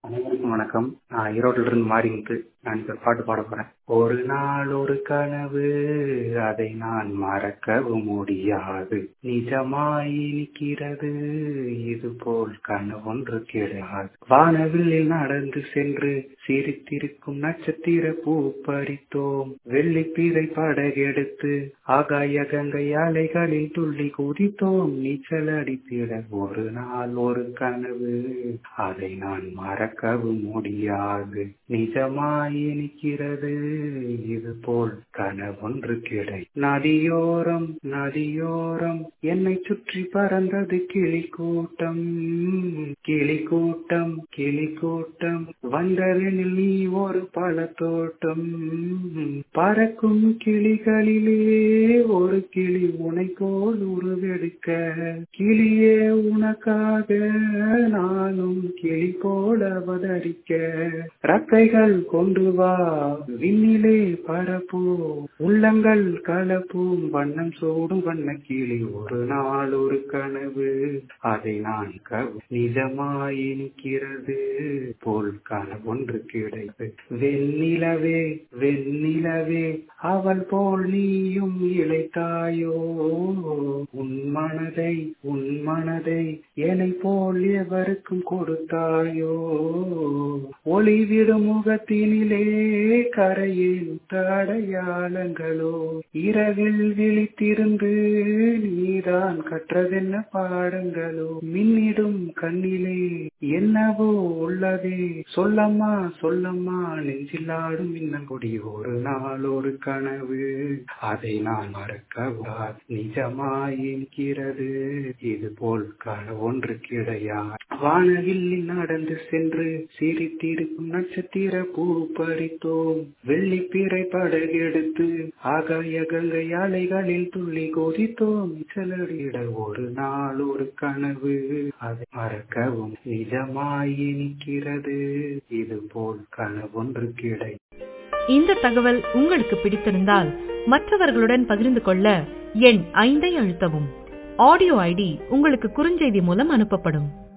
அனைவருக்கும் வணக்கம் நான் ஈரோட்டில இருந்து மாறிமுத்து நான் இப்ப ஒரு பாட்டு பாட போறேன் ஒரு நாள் ஒரு கனவு அதை நான் மறக்கவும் முடியாது நிஜமாய் நிற்கிறது இது போல் கனவொன்று கிடையாது வானவில்லில் நடந்து சென்று சிரித்திருக்கும் நட்சத்திர பூ பறித்தோம் வெள்ளி பீரை படகெடுத்து ஆகாய கங்கை அலைகளில் துள்ளி குதித்தோம் நீச்சல் அடித்திட ஒரு நாள் ஒரு கனவு அதை நான் மறக்கவும் முடியாது நிஜமாய் நிற்கிறது இது போல் கனவொன்று கிடை நதியோரம் நதியோரம் என்னை சுற்றி பறந்தது கிளி கூட்டம் கிளி கூட்டம் கிளி கூட்டம் வந்தவனில் நீ ஒரு பழத்தோட்டம் பறக்கும் கிளிகளிலே ஒரு கிளி உனை போல் உருவெடுக்க கிளியே உனக்காக நானும் கிளி போல அவதரிக்க ரக்கைகள் கொண்டு வா விண்ணிலே பரப்போ உள்ளங்கள் கலப்பும் வண்ணம் சோடும் வண்ண கிளி ஒரு நாள் ஒரு கனவு அதை நான் நிஜமாய் நிற்கிறது போல் கனவொன்று கிடைத்து வெண்ணிலவே வெண்ணிலவே அவள் போல் நீயும் இழைத்தாயோ உன் மனதை உன் மனதை என்னை போல் எவருக்கும் கொடுத்தாயோ ஒளிவிடும் முகத்தினிலே கரையில் தடையாளங்களோ இரவில் விழித்திருந்து நீதான் கற்றதென்ன பாடங்களோ மின்னிடும் கண்ணிலே என்னவோ உள்ளதே சொல்லம்மா சொல்லம்மா நெஞ்சிலாடும் மின்னல் கொடி ஒரு நாள் ஒரு கனவு அதை நான் மறக்க நிஜமாய் இருக்கிறது இது போல் கனவொன்று கிடையாது வானவில்லில் நடந்து சென்று சிரித்திருக்கும் நட்சத்திர பூ பறித்தோம் வெள்ளி பிறை படகெடுத்து ஆகாய கங்கை அலைகளில் துள்ளி கொதித்தோம் செலடிட ஒரு நாள் ஒரு கனவு அதை மறக்கவும் நிஜமாய் நிற்கிறது இது போல் கனவொன்று கிடை இந்த தகவல் உங்களுக்கு பிடித்திருந்தால் மற்றவர்களுடன் பகிர்ந்து கொள்ள எண் ஐந்தை அழுத்தவும் ஆடியோ ஐடி உங்களுக்கு குறுஞ்செய்தி மூலம் அனுப்பப்படும்